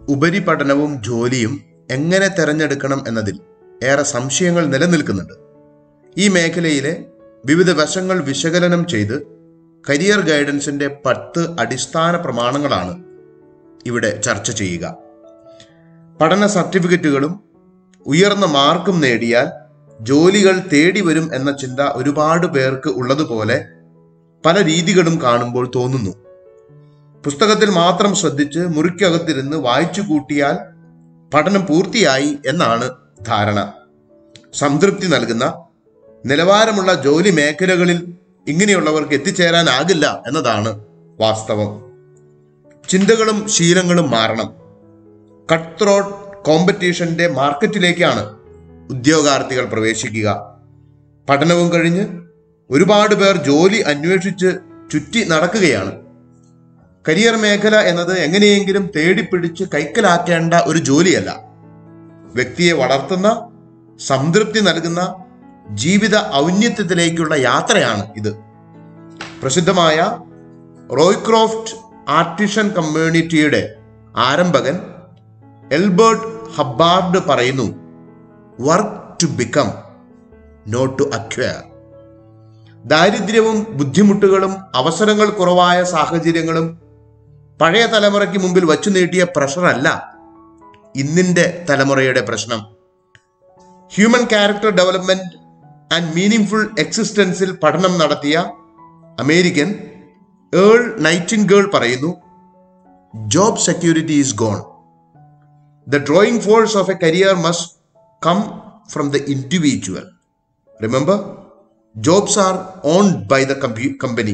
ഉപരിപഠനവും ജോലിയും എങ്ങനെ തിരഞ്ഞെടുക്കണം എന്നതിൽ ഏറെ സംശയങ്ങൾ നിലനിൽക്കുന്നുണ്ട് ഈ മേഖലയിലെ വിവിധ വശങ്ങൾ വിശകലനം ചെയ്ത് കരിയർ ഗൈഡൻസിന്റെ പത്ത് അടിസ്ഥാന പ്രമാണങ്ങളാണ് ഇവിടെ ചർച്ച ചെയ്യുക പഠന സർട്ടിഫിക്കറ്റുകളും ഉയർന്ന മാർക്കും നേടിയാൽ ജോലികൾ തേടി വരും എന്ന ചിന്ത ഒരുപാട് പേർക്ക് ഉള്ളതുപോലെ പല രീതികളും കാണുമ്പോൾ തോന്നുന്നു പുസ്തകത്തിൽ മാത്രം ശ്രദ്ധിച്ച് മുറിക്കകത്തിരുന്ന് വായിച്ചു കൂട്ടിയാൽ പഠനം പൂർത്തിയായി എന്നാണ് ധാരണ സംതൃപ്തി നൽകുന്ന നിലവാരമുള്ള ജോലി മേഖലകളിൽ ഇങ്ങനെയുള്ളവർക്ക് എത്തിച്ചേരാനാകില്ല എന്നതാണ് വാസ്തവം ചിന്തകളും ശീലങ്ങളും മാറണം കട്ട് ത്രോട്ട് കോമ്പറ്റീഷന്റെ മാർക്കറ്റിലേക്കാണ് ഉദ്യോഗാർത്ഥികൾ പ്രവേശിക്കുക പഠനവും കഴിഞ്ഞ് ഒരുപാട് പേർ ജോലി അന്വേഷിച്ച് ചുറ്റി നടക്കുകയാണ് കരിയർ മേഖല എന്നത് എങ്ങനെയെങ്കിലും തേടിപ്പിടിച്ച് കൈക്കലാക്കേണ്ട ഒരു ജോലിയല്ല വ്യക്തിയെ വളർത്തുന്ന സംതൃപ്തി നൽകുന്ന ജീവിത ഔന്നത്യത്തിലേക്കുള്ള യാത്രയാണ് ഇത് പ്രസിദ്ധമായ റോയ്ക്രോഫ്റ്റ് ആർട്ടിഷൻ കമ്മ്യൂണിറ്റിയുടെ ആരംഭകൻ എൽബർട്ട് ഹബ്ബാർഡ് പറയുന്നു work to become not to acquire ദാരിദ്ര്യവും ബുദ്ധിമുട്ടുകളും അവസരങ്ങൾ കുറവായ സാഹചര്യങ്ങളും പഴയ തലമുറയ്ക്ക് മുമ്പിൽ വച്ചു നീട്ടിയ പ്രഷറല്ല ഇന്നിന്റെ തലമുറയുടെ പ്രശ്നം human character development and meaning എക്സിസ്റ്റൻസിൽ പഠനം നടത്തിയ അമേരിക്കൻ ഏൾ നൈറ്റിംഗേൾ പറയുന്നു job security is gone the drawing force of a career must come from the individual remember jobs are owned by the company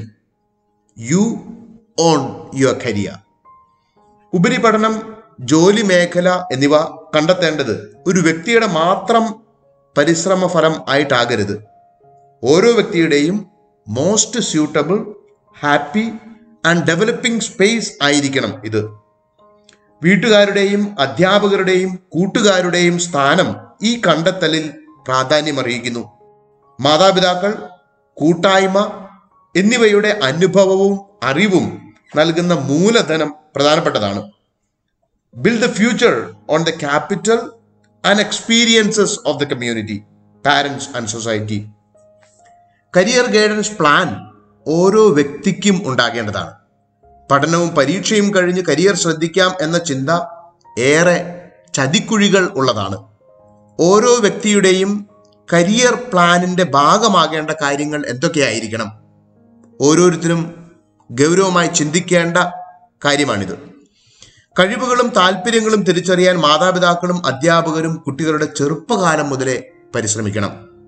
you own your career ഉപരിപഠനം ജോലി മേഖല എന്നിവ കണ്ടെത്തേണ്ടത് ഒരു വ്യക്തിയുടെ മാത്രം പരിശ്രമ ഫലം ആയിട്ടാകരുത് ഓരോ വ്യക്തിയുടെയും most suitable happy and developing space ആയിരിക്കണം ഇത് വീട്ടുകാരുടെയും അധ്യാപകരുടെയും കൂട്ടുകാരുടെയും സ്ഥാനം ഈ കണ്ടെത്തലിൽ പ്രാധാന്യമർഹിക്കുന്നു മാതാപിതാക്കൾ കൂട്ടായ്മ എന്നിവയുടെ അനുഭവവും അറിവും നൽകുന്ന മൂലധനം പ്രധാനപ്പെട്ടതാണ് build the future on the capital and experiences of the community, parents and society. Career guidance plan ഓരോ വ്യക്തിക്കും ഉണ്ടാകേണ്ടതാണ് പഠനവും പരീക്ഷയും കഴിഞ്ഞ് കരിയർ ശ്രദ്ധിക്കാം എന്ന ചിന്ത ഏറെ ചതിക്കുഴികൾ ഉള്ളതാണ് ഓരോ വ്യക്തിയുടെയും കരിയർ പ്ലാനിന്റെ ഭാഗമാകേണ്ട കാര്യങ്ങൾ എന്തൊക്കെയായിരിക്കണം ഓരോരുത്തരും ഗൗരവമായി ചിന്തിക്കേണ്ട കാര്യമാണിത് കഴിവുകളും താല്പര്യങ്ങളും തിരിച്ചറിയാൻ മാതാപിതാക്കളും അധ്യാപകരും കുട്ടികളുടെ ചെറുപ്പകാലം മുതലേ പരിശ്രമിക്കണം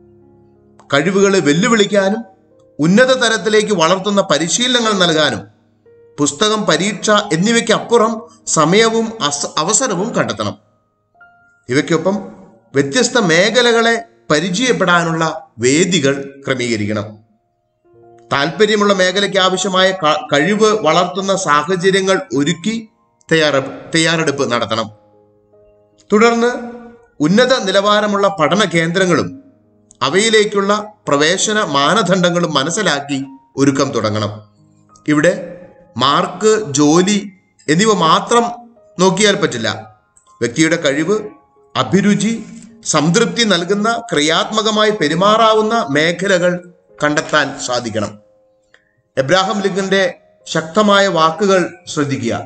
കഴിവുകളെ വെല്ലുവിളിക്കാനും ഉന്നത തലത്തിലേക്ക് വളർത്തുന്ന പരിശീലനങ്ങൾ നൽകാനും പുസ്തകം പരീക്ഷ എന്നിവയ്ക്കപ്പുറം സമയവും അസ- അവസരവും കണ്ടെത്തണം ഇവയ്ക്കൊപ്പം വ്യത്യസ്ത മേഖലകളെ പരിചയപ്പെടാനുള്ള വേദികൾ ക്രമീകരിക്കണം താല്പര്യമുള്ള മേഖലയ്ക്ക് ആവശ്യമായ ക- കഴിവ് വളർത്തുന്ന സാഹചര്യങ്ങൾ ഒരുക്കി തയ്യാറ തയ്യാറെടുപ്പ് നടത്തണം തുടർന്ന് ഉന്നത നിലവാരമുള്ള പഠന കേന്ദ്രങ്ങളും അവയിലേക്കുള്ള പ്രവേശന മാനദണ്ഡങ്ങളും മനസ്സിലാക്കി ഒരുക്കം തുടങ്ങണം ഇവിടെ മാർക്ക് ജോലി എന്നിവ മാത്രം നോക്കിയാൽ പറ്റില്ല വ്യക്തിയുടെ കഴിവ് അഭിരുചി സംതൃപ്തി നൽകുന്ന ക്രിയാത്മകമായി പെരുമാറാവുന്ന മേഖലകൾ കണ്ടെത്താൻ സാധിക്കണം എബ്രാഹിം ലിങ്കന്റെ ശക്തമായ വാക്കുകൾ ശ്രദ്ധിക്കുക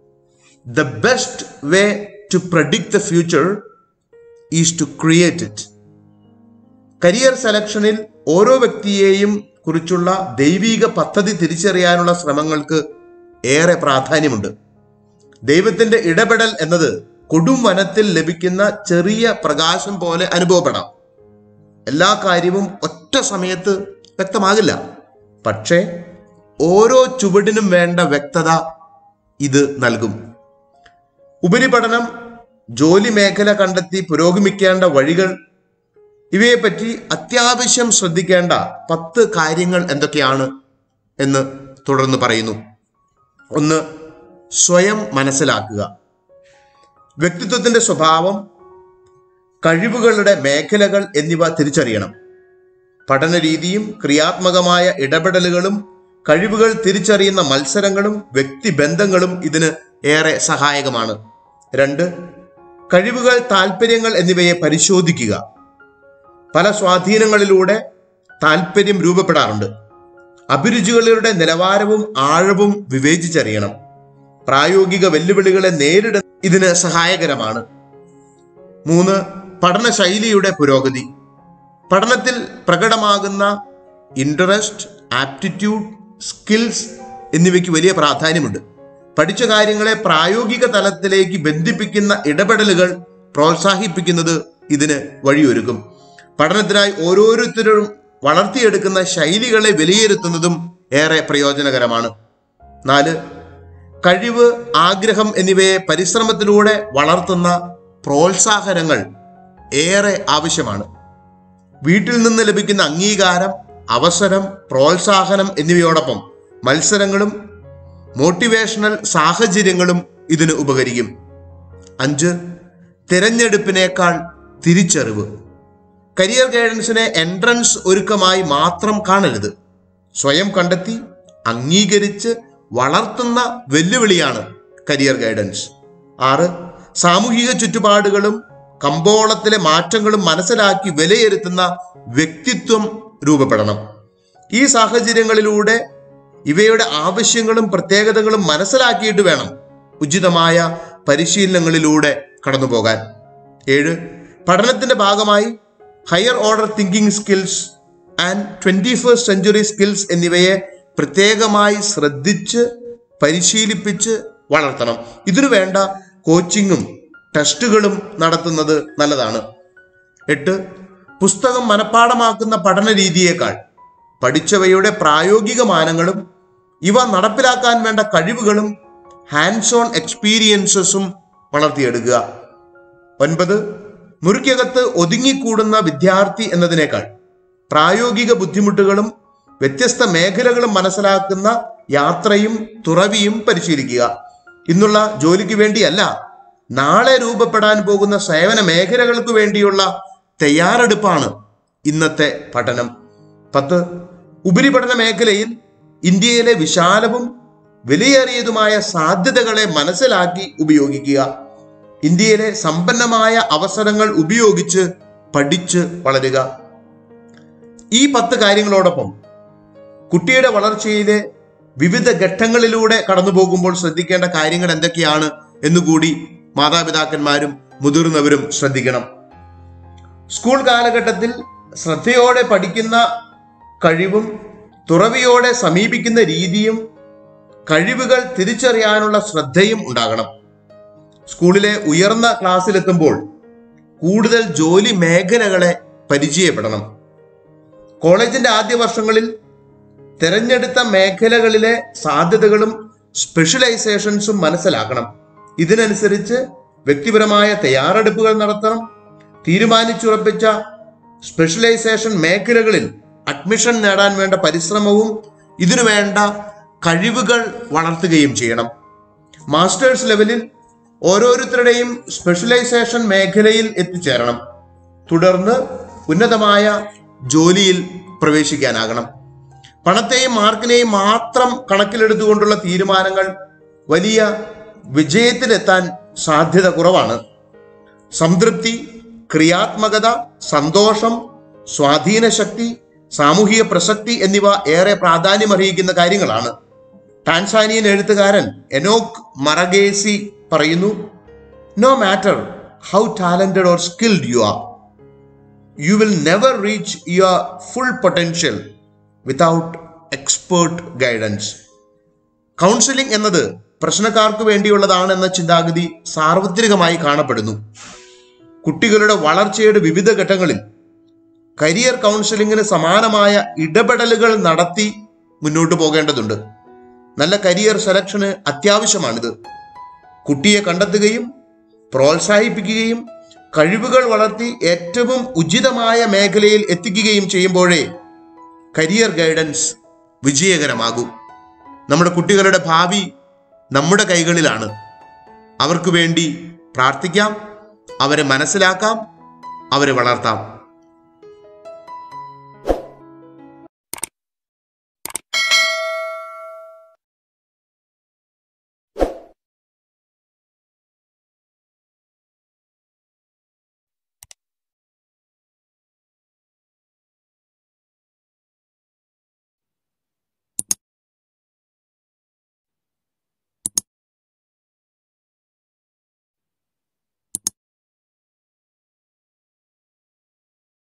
the best way to predict the future is to create it career സെലക്ഷനിൽ ഓരോ വ്യക്തിയെയും കുറിച്ചുള്ള ദൈവിക പദ്ധതി തിരിച്ചറിയാനുള്ള ശ്രമങ്ങൾക്ക് ഏറെ പ്രാധാന്യമുണ്ട് ദൈവത്തിന്റെ ഇടപെടൽ എന്നത് കൊടും വനത്തിൽ ലഭിക്കുന്ന ചെറിയ പ്രകാശം പോലെ അനുഭവപ്പെടാം എല്ലാ കാര്യവും ഒറ്റ സമയത്ത് വ്യക്തമാകില്ല പക്ഷേ ഓരോ ചുവടിനും വേണ്ട വ്യക്തത ഇത് നൽകും ഉപരിപഠനം ജോലി മേഖല കണ്ടെത്തി പുരോഗമിക്കേണ്ട വഴികൾ ഇവയെപ്പറ്റി അത്യാവശ്യം ശ്രദ്ധിക്കേണ്ട പത്ത് കാര്യങ്ങൾ എന്തൊക്കെയാണ് എന്ന് തുടർന്ന് പറയുന്നു ഒന്ന് സ്വയം മനസ്സിലാക്കുക വ്യക്തിത്വത്തിന്റെ സ്വഭാവം കഴിവുകളുടെ മേഖലകൾ എന്നിവ തിരിച്ചറിയണം പഠന രീതിയും ക്രിയാത്മകമായ ഇടപെടലുകളും കഴിവുകൾ തിരിച്ചറിയുന്ന മത്സരങ്ങളും വ്യക്തിബന്ധങ്ങളും ഇതിന് ഏറെ സഹായകമാണ് രണ്ട് കഴിവുകൾ താല്പര്യങ്ങൾ എന്നിവയെ പരിശോധിക്കുക പല സ്വാധീനങ്ങളിലൂടെ താല്പര്യം രൂപപ്പെടാറുണ്ട് അഭിരുചികളുടെ നിലവാരവും ആഴവും വിവേചിച്ചറിയണം പ്രായോഗിക വെല്ലുവിളികളെ നേരിടാൻ ഇതിന് സഹായകരമാണ് മൂന്ന് പഠനശൈലിയുടെ പുരോഗതി പഠനത്തിൽ പ്രകടമാകുന്ന ഇൻട്രസ്റ്റ് ആപ്റ്റിറ്റ്യൂഡ് സ്കിൽസ് എന്നിവയ്ക്ക് വലിയ പ്രാധാന്യമുണ്ട് പഠിച്ച കാര്യങ്ങളെ പ്രായോഗിക തലത്തിലേക്ക് ബന്ധിപ്പിക്കുന്ന ഇടപെടലുകൾ പ്രോത്സാഹിപ്പിക്കുന്നത് ഇതിന് വഴിയൊരുക്കും പഠനത്തിനായി ഓരോരുത്തരും വളർത്തിയെടുക്കുന്ന ശൈലികളെ വിലയിരുത്തുന്നതും ഏറെ പ്രയോജനകരമാണ് നാല് കഴിവ് ആഗ്രഹം എന്നിവയെ പരിശ്രമത്തിലൂടെ വളർത്തുന്ന പ്രോത്സാഹനങ്ങൾ ഏറെ ആവശ്യമാണ് വീട്ടിൽ നിന്ന് ലഭിക്കുന്ന അംഗീകാരം അവസരം പ്രോത്സാഹനം എന്നിവയോടൊപ്പം മത്സരങ്ങളും മോട്ടിവേഷണൽ സാഹചര്യങ്ങളും ഇതിന് ഉപകരിക്കും അഞ്ച് തിരഞ്ഞെടുപ്പിനേക്കാൾ തിരിച്ചറിവ് കരിയർ ഗൈഡൻസിനെ എൻട്രൻസ് ഒരുക്കമായി മാത്രം കാണരുത് സ്വയം കണ്ടെത്തി അംഗീകരിച്ച് വളർത്തുന്ന വെല്ലുവിളിയാണ് കരിയർ ഗൈഡൻസ് ആറ് സാമൂഹിക ചുറ്റുപാടുകളും കമ്പോളത്തിലെ മാറ്റങ്ങളും മനസ്സിലാക്കി വിലയിരുത്തുന്ന വ്യക്തിത്വം രൂപപ്പെടണം ഈ സാഹചര്യങ്ങളിലൂടെ ഇവയുടെ ആവശ്യങ്ങളും പ്രത്യേകതകളും മനസ്സിലാക്കിയിട്ട് വേണം ഉചിതമായ പരിശീലനങ്ങളിലൂടെ കടന്നുപോകാൻ ഏഴ് പഠനത്തിന്റെ ഭാഗമായി higher order thinking skills and twenty first century skills എന്നിവയെ പ്രത്യേകമായി ശ്രദ്ധിച്ച് പരിശീലിപ്പിച്ച് വളർത്തണം ഇതിനു വേണ്ട കോച്ചിങ്ങും ടെസ്റ്റുകളും നടത്തുന്നത് നല്ലതാണ് എട്ട് പുസ്തകം മനഃപ്പാടമാക്കുന്ന പഠന രീതിയേക്കാൾ പഠിച്ചവയുടെ പ്രായോഗിക മാനങ്ങളും ഇവ നടപ്പിലാക്കാൻ വേണ്ട കഴിവുകളും ഹാൻഡ്സ് ഓൺ എക്സ്പീരിയൻസസും വളർത്തിയെടുക്കുക ഒൻപത് മുറിക്കകത്ത് ഒതുങ്ങിക്കൂടുന്ന വിദ്യാർത്ഥി എന്നതിനേക്കാൾ പ്രായോഗിക ബുദ്ധിമുട്ടുകളും വ്യത്യസ്ത മേഖലകളും മനസ്സിലാക്കുന്ന യാത്രയും തുറവിയും പരിശീലിക്കുക ഇന്നുള്ള ജോലിക്ക് വേണ്ടിയല്ല നാളെ രൂപപ്പെടാൻ പോകുന്ന സേവന മേഖലകൾക്ക് വേണ്ടിയുള്ള തയ്യാറെടുപ്പാണ് ഇന്നത്തെ പഠനം പത്ത് ഉപരിപഠന മേഖലയിൽ ഇന്ത്യയിലെ വിശാലവും വിലയേറിയതുമായ സാധ്യതകളെ മനസ്സിലാക്കി ഉപയോഗിക്കുക ഇന്ത്യയിലെ സമ്പന്നമായ അവസരങ്ങൾ ഉപയോഗിച്ച് പഠിച്ച് വളരുക ഈ പത്ത് കാര്യങ്ങളോടൊപ്പം കുട്ടിയുടെ വളർച്ചയിലെ വിവിധ ഘട്ടങ്ങളിലൂടെ കടന്നു പോകുമ്പോൾ ശ്രദ്ധിക്കേണ്ട കാര്യങ്ങൾ എന്തൊക്കെയാണ് എന്നുകൂടി മാതാപിതാക്കന്മാരും മുതിർന്നവരും ശ്രദ്ധിക്കണം സ്കൂൾ കാലഘട്ടത്തിൽ ശ്രദ്ധയോടെ പഠിക്കുന്ന കഴിവും തുറവിയോടെ സമീപിക്കുന്ന രീതിയും കഴിവുകൾ തിരിച്ചറിയാനുള്ള ശ്രദ്ധയും ഉണ്ടാകണം സ്കൂളിലെ ഉയർന്ന ക്ലാസ്സിലെത്തുമ്പോൾ കൂടുതൽ ജോലി മേഖലകളെ പരിചയപ്പെടണം കോളേജിന്റെ ആദ്യ വർഷങ്ങളിൽ തിരഞ്ഞെടുത്ത മേഖലകളിലെ സാധ്യതകളും സ്പെഷ്യലൈസേഷൻസും മനസ്സിലാക്കണം ഇതിനനുസരിച്ച് വ്യക്തിപരമായ തയ്യാറെടുപ്പുകൾ നടത്തണം തീരുമാനിച്ചുറപ്പിച്ച സ്പെഷ്യലൈസേഷൻ മേഖലകളിൽ അഡ്മിഷൻ നേടാൻ വേണ്ട പരിശ്രമവും ഇതിനു വേണ്ട കഴിവുകൾ വളർത്തുകയും ചെയ്യണം മാസ്റ്റേഴ്സ് ലെവലിൽ ഓരോരുത്തരുടെയും സ്പെഷ്യലൈസേഷൻ മേഖലയിൽ എത്തിച്ചേരണം തുടർന്ന് ഉന്നതമായ ജോലിയിൽ പ്രവേശിക്കാനാകണം പണത്തെയും മാർക്കിനെയും മാത്രം കണക്കിലെടുത്തുകൊണ്ടുള്ള തീരുമാനങ്ങൾ വലിയ വിജയത്തിലെത്താൻ സാധ്യത കുറവാണ് സംതൃപ്തി ക്രിയാത്മകത സന്തോഷം സ്വാധീന ശക്തി സാമൂഹിക പ്രസക്തി എന്നിവ ഏറെ പ്രാധാന്യമർഹിക്കുന്ന കാര്യങ്ങളാണ് ടാൻസാനിയൻ എഴുത്തുകാരൻ എനോക്ക് മറഗേസി പറയുന്നു no matter how talented or skilled you are you will never reach your full potential without expert guidance counselling എന്നത് പ്രശ്നക്കാർക്ക് വേണ്ടിയുള്ളതാണ് എന്ന ചിന്താഗതി സാർവത്രികമായി കാണപ്പെടുന്നു കുട്ടികളുടെ വളർച്ചയുടെ വിവിധ ഘട്ടങ്ങളിൽ കരിയർ കൗൺസിലിംഗിന് സമാനമായ ഇടപെടലുകൾ നടത്തി മുന്നോട്ട് പോകേണ്ടതുണ്ട് നല്ല കരിയർ സെലക്ഷന് അത്യാവശ്യമാണിത് കുട്ടിയെ കണ്ടെത്തുകയും പ്രോത്സാഹിപ്പിക്കുകയും കഴിവുകൾ വളർത്തി ഏറ്റവും ഉചിതമായ മേഖലയിൽ എത്തിക്കുകയും ചെയ്യുമ്പോഴേ കരിയർ ഗൈഡൻസ് വിജയകരമാകൂ നമ്മുടെ കുട്ടികളുടെ ഭാവി നമ്മുടെ കൈകളിലാണ് അവർക്ക് വേണ്ടി പ്രാർത്ഥിക്കാം അവരെ മനസ്സിലാക്കാം അവരെ വളർത്താം